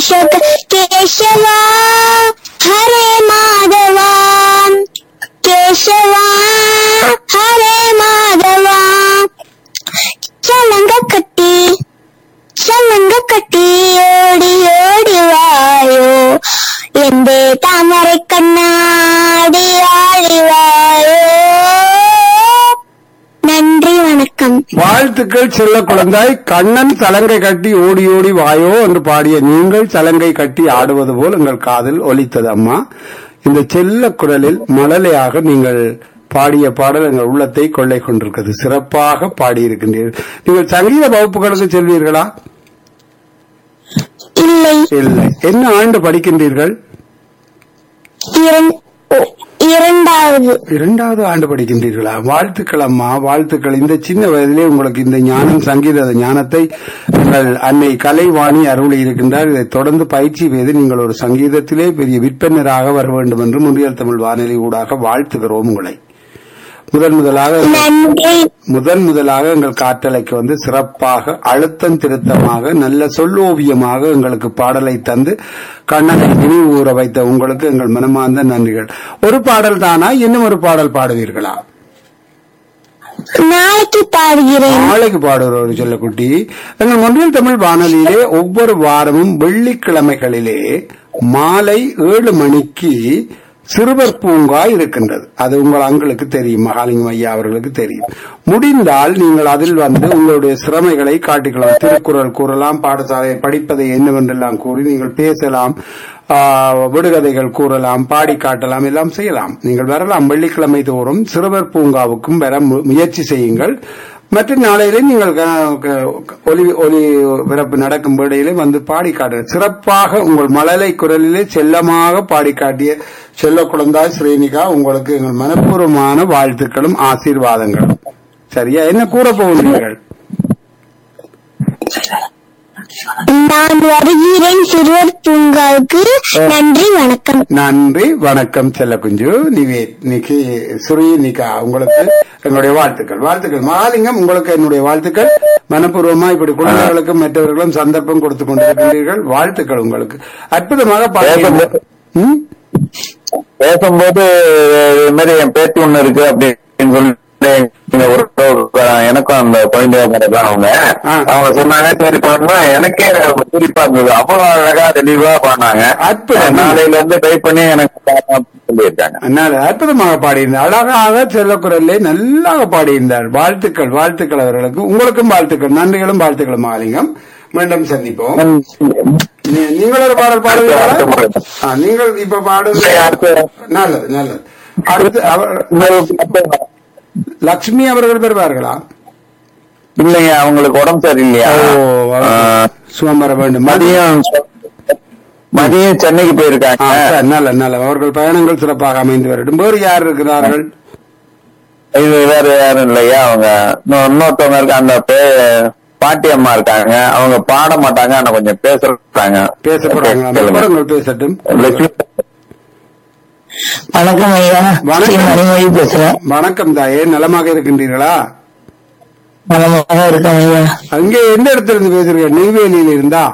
ஷக கேசவா ஹரே மாதவா கேசவா ஹரே மாதவா சலங்க கட்டி சலங்க கட்டி ஓடி ஓடி வாயோ எந்த தாமரை கண்ணாடி ஆடி வாயோ நன்றி வணக்கம் வாழ்த்துக்கள் செல்ல குழந்தாய் கண்ணன் சலங்கை கட்டி ஓடி ஓடி வாயோ என்று பாடிய நீங்கள் சலங்கை கட்டி ஆடுவது போல் எங்கள் காதில் ஒலித்தது அம்மா இந்த செல்ல குரலில் மழலையாக நீங்கள் பாடிய பாடல் எங்கள் உள்ளத்தை கொள்ளை கொண்டிருக்கிறது சிறப்பாக பாடியிருக்கின்றீர்கள் நீங்கள் சங்கீத வகுப்புகளுக்கு செல்வீர்களா இல்லை இல்லை என்ன ஆண்டு படிக்கின்றீர்கள் இரண்- இரண்டாவது இரண்டாவது ஆண்டு படிக்கின்றீர்களா வாழ்த்துக்கள் அம்மா வாழ்த்துக்கள் இந்த சின்ன வயதிலே உங்களுக்கு இந்த ஞானம் சங்கீத ஞானத்தை உங்கள் அன்னை கலைவாணி அருளி இருக்கின்றார் இதை தொடர்ந்து பயிற்சி செய்து நீங்கள் ஒரு சங்கீதத்திலே பெரிய விற்பனராக வர வேண்டும் என்று முன்றியல் தமிழ் வானொலி ஊடாக வாழ்த்துகிறோம் உங்களை முதன் முதலாக நன்றி முதன் முதலாக எங்கள் காற்றலைக்கு வந்து சிறப்பாக அழுத்தம் திருத்தமாக நல்ல சொல்லோவியமாக எங்களுக்கு பாடலை தந்து கண்ணனை நினைவு ஊற வைத்த உங்களுக்கு எங்கள் மனமார்ந்த நன்றிகள் ஒரு பாடல் தானா இன்னும் ஒரு பாடல் பாடுவீர்களா நாளைக்கு பாடுகிறேன் நாளைக்கு பாடுகிற ஒரு செல்லக்குட்டி எங்கள் மொன்றியல் தமிழ் வானொலியிலே ஒவ்வொரு வாரமும் வெள்ளிக்கிழமைகளிலே மாலை ஏழு மணிக்கு சிறுவர் பூங்கா இருக்கின்றது அது உங்கள் அங்களுக்கு தெரியும் மகாலிங்கம் ஐயா அவர்களுக்கு தெரியும் முடிந்தால் நீங்கள் அதில் வந்து உங்களுடைய சிறமைகளை காட்டிக்கலாம் திருக்குறள் கூறலாம் பாடசாலை படிப்பதை என்னவென்றெல்லாம் கூறி நீங்கள் பேசலாம் ஆ, விடுகதைகள் கூறலாம் பாடி காட்டலாம் எல்லாம் செய்யலாம் நீங்கள் வரலாம் வெள்ளிக்கிழமை தோறும் சிறுவர் பூங்காவுக்கும் வர மு- முயற்சி செய்யுங்கள் மற்ற நாளையிலே நீங்கள் க- க- ஒலி ஒலி பிறப்பு நடக்கும் வேளையிலே வந்து பாடி காட்டுங்கள் சிறப்பாக உங்கள் மழலை குரலிலே செல்லமாக பாடி காட்டிய செல்ல குழந்தாய் ஸ்ரீனிகா உங்களுக்கு எங்கள் மனப்பூர்வமான வாழ்த்துக்களும் ஆசீர்வாதங்களும் சரியா என்ன கூற போகிறீர்கள் நான் வருகிறேன் சிறுவர் பூங்காவுக்கு நன்றி வணக்கம் நன்றி வணக்கம் செல்ல குஞ்சு நிவே நிக்கி சுரீனிகா உங்களுக்கு என்னுடைய வாழ்த்துக்கள் வாழ்த்துக்கள் மகாலிங்கம் உங்களுக்கு என்னுடைய வாழ்த்துக்கள் மனப்பூர்வமா இப்படி குழந்தைகளுக்கும் மற்றவர்களும் சந்தர்ப்பம் கொடுத்து கொண்டிருக்கின்றீர்கள் வாழ்த்துக்கள் உங்களுக்கு அற்புதமாக பாடுகிறீர்கள். ம்? பேசும்போது இது மாதிரி என் பேத்தி ஒண்ணு இருக்கு அப்படின்னு சொல்லிட்டு இங்க ஒரு எனக்கும் அந்த குழந்தைய தான் அவங்க ஆ. அவங்க சொன்னாங்க சரி பண்ணா எனக்கே குறிப்பா இருந்தது அவ்வளவு அழகா தெளிவா பண்ணாங்க அற்புதம். நாளையில இருந்து ட்ரை பண்ணி எனக்கு பாடணும் அப்படின்னு சொல்லியிருக்காங்க அதனால அற்புதமாக பாடியிருந்தார் அழகாக செல்லக்குரல்லே நல்லாக பாடியிருந்தார் வாழ்த்துக்கள் வாழ்த்துக்கள் அவர்களுக்கு உங்களுக்கும் வாழ்த்துக்கள் நன்றிகளும் வாழ்த்துக்களும் மகாலிங்கம் மீண்டும் சந்திப்போம் நீ- நீங்கள் ஒரு பாடல் பாடுவீர்களா ஆ, நீங்கள் இப்ப பாடுவது அடுத்து- நல்லது நல்லது அடுத்து அவர் லக்ஷ்மி அவர்கள் பெறுவார்களா இல்லைங்க அவங்களுக்கு உடம்பு சரியில்லையா ஆ, சுகம் வர வேண்டும் மதியம் மதியம் சென்னைக்கு ஆ, போயிருக்காங்க சரி, நல்ல நல்ல அவர்கள் பயணங்கள் சிறப்பாக அமைந்து வரட்டும் வேறு யார் இருக்கிறார்கள் இது வேற யாரும் இல்லையா அவங்க இன்னொ- இன்னொருத்தவங்க இருக்க அந்த பே- பாட்டி அம்மா இருக்காங்க அவங்க பாட மாட்டாங்க ஆனா கொஞ்சம் பேசுறாங்க பேச போறாங்களா சொல்லுங்க. பாருங்கள் பேசட்டும் லட்சுமி வணக்கம் ஐயா வணக்கம். ஸ்ரீ மணிமொழி பேசுறேன் வணக்கம் தாயே நலமாக இருக்கின்றீர்களா நலமாக இருக்கேன் ஐயா அங்கே எந்த இடத்துல இருந்து பேசுறீங்க நெய்வேலியில இருந்தா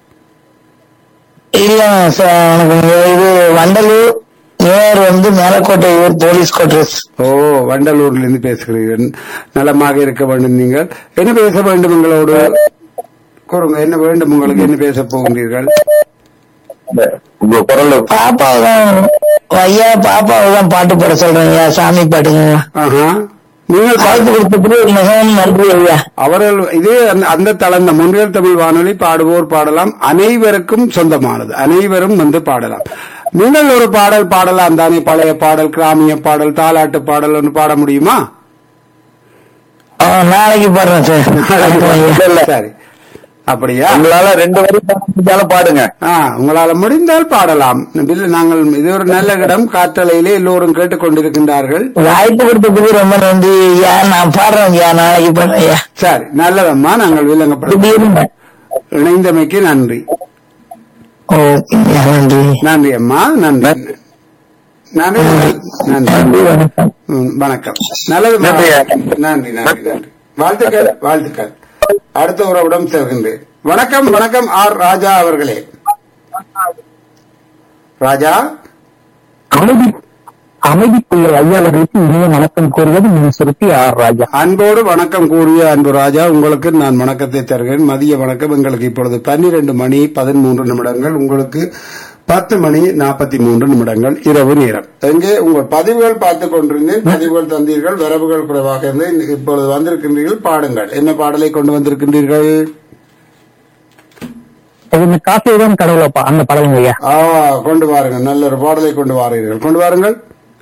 இல்ல சார் வணக்கம் ஐயா. இது வண்டலூர் நேர் வந்து மேலக்கோட்டை ஊர் போலீஸ் குவார்டர்ஸ் ஓ வண்டலூர்ல இருந்து பேசுகிறீர்கள் நலமாக இருக்க வேண்டும் நீங்கள் என்ன பேச வேண்டும் உங்களோடு கூறுங்க என்ன வேண்டும் உங்களுக்கு என்ன பேச போகின்றீர்கள் உங்க குரல் பாப்பாவை தான் ஐயா பாப்பாவை தான் பாட்டு பாட சொல்றேன் ஐயா சாமி பாட்டுங்க ஆஹா நீங்கள் பா- வாய்ப்பு கொடுத்ததுக்கு மிகவும் நன்றி ஐயா அவர்கள் இதே அந்த- அந்த தளம் முன்னியல் தமிழ் வானொலி பாடுவோர் பாடலாம் அனைவருக்கும் சொந்தமானது அனைவரும் வந்து பாடலாம் நீங்கள் ஒரு பாடல் பாடலாம் தானே பழைய பாடல் கிராமிய பாடல் தாலாட்டு பாடல் ஒன்று பாட முடியுமா ஆ, நாளைக்கு பாடுறேன் சார் வணக்கம் ஐயா. சரி அப்படியா உங்களால ரெண்டு வரி பாடினாலும் பாடுங்க ஆ உங்களால முடிந்தால் பாடலாம் இல்லை நாங்கள் இது ஒரு நல்ல இடம் காற்றலையிலே எல்லோரும் கேட்டுக்கொண்டிருக்கின்றார்கள் வாய்ப்பு கொடுத்ததுக்கு ரொம்ப நன்றி ஐயா நான் பாடுறேன் ஐயா நாளைக்கு பாடுறேன் ஐயா சரி நல்லதம்மா நாங்கள் வில்லங்கப்படும் திடீர்னு இணைந்தமைக்கு நன்றி ஓகே ஐயா நன்றி நன்றி அம்மா நன்றி நன்றி நன்றி நன்றி வணக்கம் ம், வணக்கம் நல்லது நன்றி. நன்றி நன்றி நன்றி வாழ்த்துக்கள் வாழ்த்துக்கள் அடுத்த உறவிடம் செல்கின்றேன் வணக்கம் வணக்கம் ஆர் ராஜா அவர்களே ராஜா அமைதி அமைதி புயல் ஐயா அவர்களுக்கு இனிய வணக்கம் கூறுவது மின் சுருட்டி ஆர் ராஜா அன்போடு வணக்கம் கூறிய அன்பு ராஜா உங்களுக்கு நான் வணக்கத்தை தருகிறேன் மதிய வணக்கம் எங்களுக்கு இப்பொழுது பன்னிரண்டு மணி பதிமூன்று நிமிடங்கள் உங்களுக்கு பத்து மணி நாற்பத்தி மூன்று நிமிடங்கள் இரவு நேரம் எங்கே உங்கள் பதிவுகள் பார்த்துக் கொண்டிருந்தேன் பதிவுகள் தந்தீர்கள் வரவுகள் குறைவாக இருந்து இப்பொழுது வந்திருக்கின்றீர்கள் பாடுங்கள் என்ன பாடலை கொண்டு வந்திருக்கின்றீர்கள் இது இந்த காசை தான் கடவுளப்பா அந்த படலுங்க ஐயா ஆ கொண்டு வாருங்கள் நல்ல ஒரு பாடலை கொண்டு வாருங்கள் கொண்டு வாருங்கள்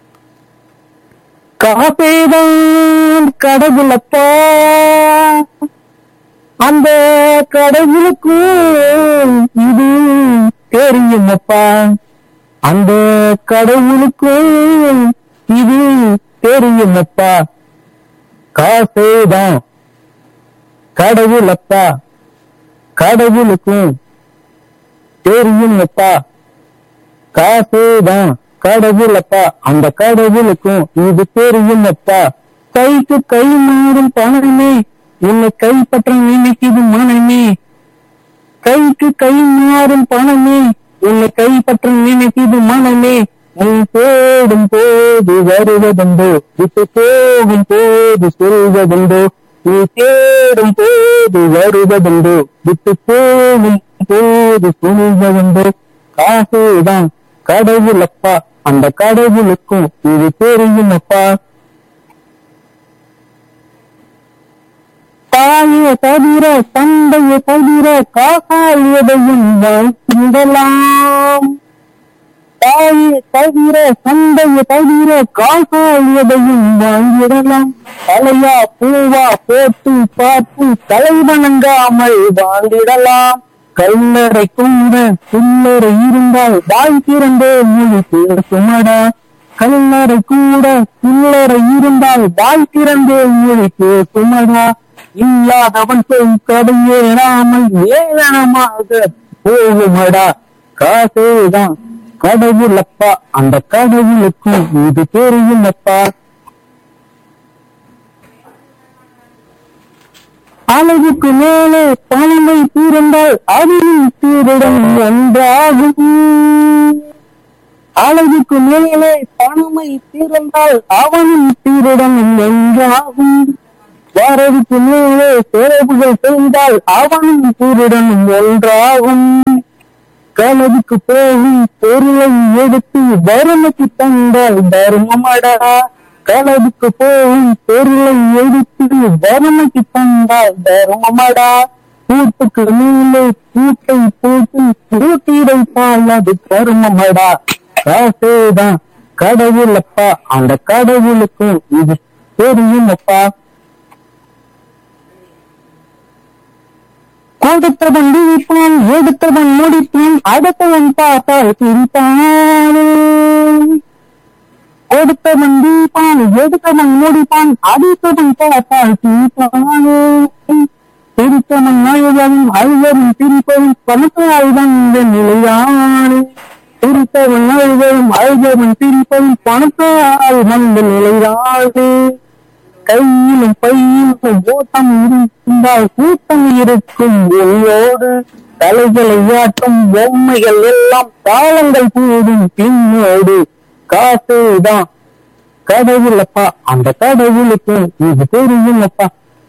காசேதான் கடவுளப்பா அந்த கடவுளுக்கும் இது தெரியுமப்பா அந்த கடவுளுக்கும் இது தெரியுமப்பா காசேதான் கடவுளப்பா கடவுளுக்கும் தெரியுமப்பா காசேதான் கடவுளப்பா அந்த கடவுளுக்கும் இது தெரியுமப்பா கைக்கு கை மாறும் பணமே உன்னை கைப்பற்ற நினைக்குது மனமே கைக்கு கை மாறும் பணமே உன்னை கைப்பற்ற நினைக்குது மனமே நீ தேடும் போது வருவதுண்டோ விட்டு போகும் போது சொல்வதுண்டோ நீ தேடும் போது வருவதுண்டோ விட்டு போகும் போது சொல்வதுண்டோ காசுதான் கடவுளப்பா அந்த கடவுளுக்கும் இது தெரியுமப்பா தாயை தவிர தந்தையை தவிர காசால் எதையும் வாங்கிடலாம் தாயை தவிர தந்தையை தவிர காசால் எதையும் வாங்கிடலாம் தலையா பூவா போட்டு பார்த்து தலை வணங்காமல் வாழ்ந்திடலாம் கல்லறை கூட சில்லறை இருந்தால் வாய் திறந்தே மொழி பேசுமடா கல்லறை கூட சில்லறை இருந்தால் வாய் திறந்தே மொழி பேசுமடா இல்லாதவன் போய் கடையேறாமல் ஏளனமாக போகுமடா காசேதான் கடவுளப்பா அந்த கடவுளுக்கும் இது தெரியுமப்பா அளவுக்கு மேலே பழமை தீர்ந்தால் அதிலும் தீரிடம் ஒன்றாகும் அளவுக்கு மேலே பணமை தீர்ந்தால் அவனும் தீரிடம் ஒன்றாகும் வரவுக்கு மேலே செலவுகள் செய்தால் அவனும் தீரிடம் ஒன்றாகும் களவுக்கு போகும் பொருளை எடுத்து வறுமைக்கு தந்தால் தர்மமடா களவுக்கு போகும் பொருளை எடுத்து வறுமைக்கு தந்தால் தர்மமடா கூட்டுக்கு மேலே கூட்டை போட்டு கூட்டி வைத்தால் அது கர்மமடா காசேதான் கடவுளப்பா அந்த கடவுளுக்கும் இது தெரியுமப்பா கொடுத்தவன் விழிப்பான் எடுத்தவன் முடிப்பான் அடுத்தவன் பார்த்தால் பிரிப்பானே கொடுத்தவன் விழிப்பான் எடுத்தவன் முடிப்பான் அடுத்தவன் பார்த்தால் பிரிப்பானே பிரித்தவன் அழுவன் அழுவன் பிரிப்பவன் பணத்தால் வந்த நிலையானே பிரித்தவன் அழுவன் அழுவன் பிரிப்பவன் பணத்தால் வந்த நிலையானே கையிலும் பையிலும் ஓட்டம் இருந்தால் கூட்டம் இருக்கும் ஒளியோடு தலைகளை ஆட்டும் பொம்மைகள் எல்லாம் தாளங்கள் கூடும் பின்னோடு காசுதான் கடவுளப்பா அந்த கடவுளுக்கு இது தெரியுமப்பா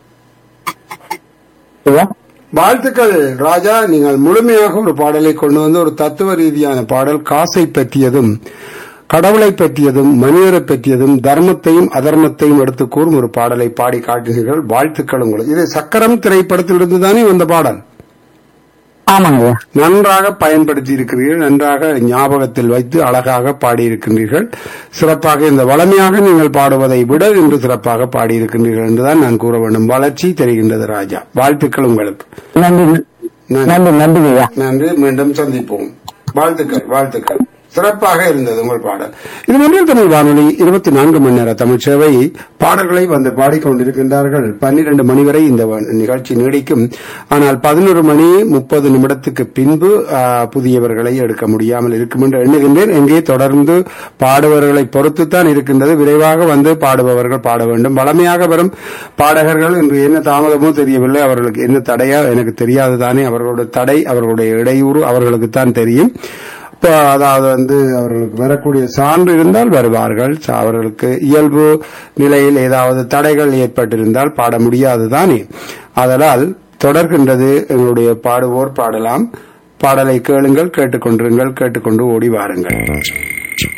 ஐயா, வாழ்த்துக்கள் ராஜா நீங்கள் முழுமையாக ஒரு பாடலை கொண்டு வந்து ஒரு தத்துவ ரீதியான பாடல் காசை பற்றியதும் கடவுளை பற்றியதும் மனிதரை பற்றியதும் தர்மத்தையும் அதர்மத்தையும் எடுத்து கூறும் ஒரு பாடலை பாடி காட்டுகிறீர்கள் வாழ்த்துக்கள் உங்களுக்கு இது சக்கரம் திரைப்படத்திலிருந்து தானே வந்த பாடல் ஆமாங்க ஐயா. நன்றாக பயன்படுத்தி இருக்கிறீர்கள் நன்றாக ஞாபகத்தில் வைத்து அழகாக பாடியிருக்கின்றீர்கள் சிறப்பாக இந்த வளமையாக நீங்கள் பாடுவதை விட இன்று சிறப்பாக பாடியிருக்கின்றீர்கள் என்றுதான் நான் கூற வேண்டும் வளர்ச்சி தெரிகின்றது ராஜா வாழ்த்துக்கள் உங்களுக்கு நன்றி நன்றி நன்றி ஐயா நன்றி மீண்டும் சந்திப்போம் வாழ்த்துக்கள் வாழ்த்துக்கள் சிறப்பாக இருந்தது உங்கள் பாடல் இது மொழியில் தமிழ் வானொலி இருபத்தி நான்கு மணி நேர தமிழ் சேவை பாடல்களை வந்து பாடிக்கொண்டிருக்கின்றார்கள் பன்னிரண்டு மணி வரை இந்த வ- நிகழ்ச்சி நீடிக்கும் ஆனால் பதினொரு மணி முப்பது நிமிடத்துக்கு பின்பு ஆ, புதியவர்களை எடுக்க முடியாமல் இருக்கும் என்று எண்ணுகின்றேன் எங்கே தொடர்ந்து பாடுபவர்களை பொறுத்துத்தான் இருக்கின்றது விரைவாக வந்து பாடுபவர்கள் பாட வேண்டும் வளமையாக வரும் பாடகர்கள் இன்று என்ன தாமதமோ தெரியவில்லை அவர்களுக்கு என்ன தடையா எனக்கு தெரியாது தானே அவர்களுடைய தடை அவர்களுடைய இடையூறு அவர்களுக்குத்தான் தெரியும் இப்போ அதாவது வந்து அவர்களுக்கு வரக்கூடிய சான்று இருந்தால் வருவார்கள் ச- அவர்களுக்கு இயல்பு நிலையில் ஏதாவது தடைகள் ஏற்பட்டிருந்தால் பாட முடியாது தானே அதனால் தொடர்கின்றது எங்களுடைய பாடுவோர் பாடலாம் பாடலை கேளுங்கள் கேட்டுக்கொண்டிருங்கள் கேட்டுக்கொண்டு ஓடி வாருங்கள்